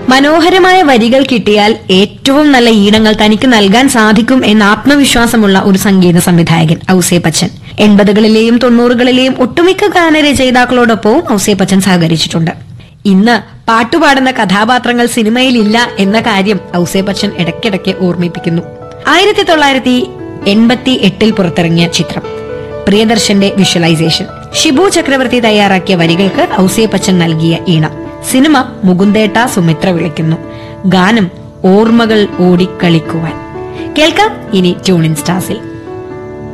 മനോഹരമായ വരികൾ കിട്ടിയാൽ ഏറ്റവും നല്ല ഈണങ്ങൾ തനിക്ക് നൽകാൻ സാധിക്കും എന്ന ആത്മവിശ്വാസമുള്ള ഒരു സംഗീത സംവിധായകൻ ഔസേ പച്ചൻ എൺപതുകളിലെയും തൊണ്ണൂറുകളിലെയും ഒട്ടുമിക്ക ഗാനരചയിതാക്കളോടൊപ്പവും ഔസേ പച്ചൻ സഹകരിച്ചിട്ടുണ്ട് ഇന്ന് പാട്ടുപാടുന്ന കഥാപാത്രങ്ങൾ സിനിമയിലില്ല എന്ന കാര്യം ഔസേ പച്ചൻ ഇടയ്ക്കിടയ്ക്ക് ഓർമ്മിപ്പിക്കുന്നു ആയിരത്തി തൊള്ളായിരത്തി എൺപത്തി എട്ടിൽ പുറത്തിറങ്ങിയ ചിത്രം പ്രിയദർശന്റെ വിഷ്വലൈസേഷൻ ഷിബു ചക്രവർത്തി തയ്യാറാക്കിയ വരികൾക്ക് ഔസേ പച്ചൻ നൽകിയ ഈണം സിനിമ മുകുന്ദേട്ട സുമിത്ര വിളിക്കുന്നു ഗാനം ഓർമ്മകൾ ഓടിക്കളിക്കുവാൻ കേൾക്കാം ഇനി ട്യൂണിൻ സ്റ്റാസിൽ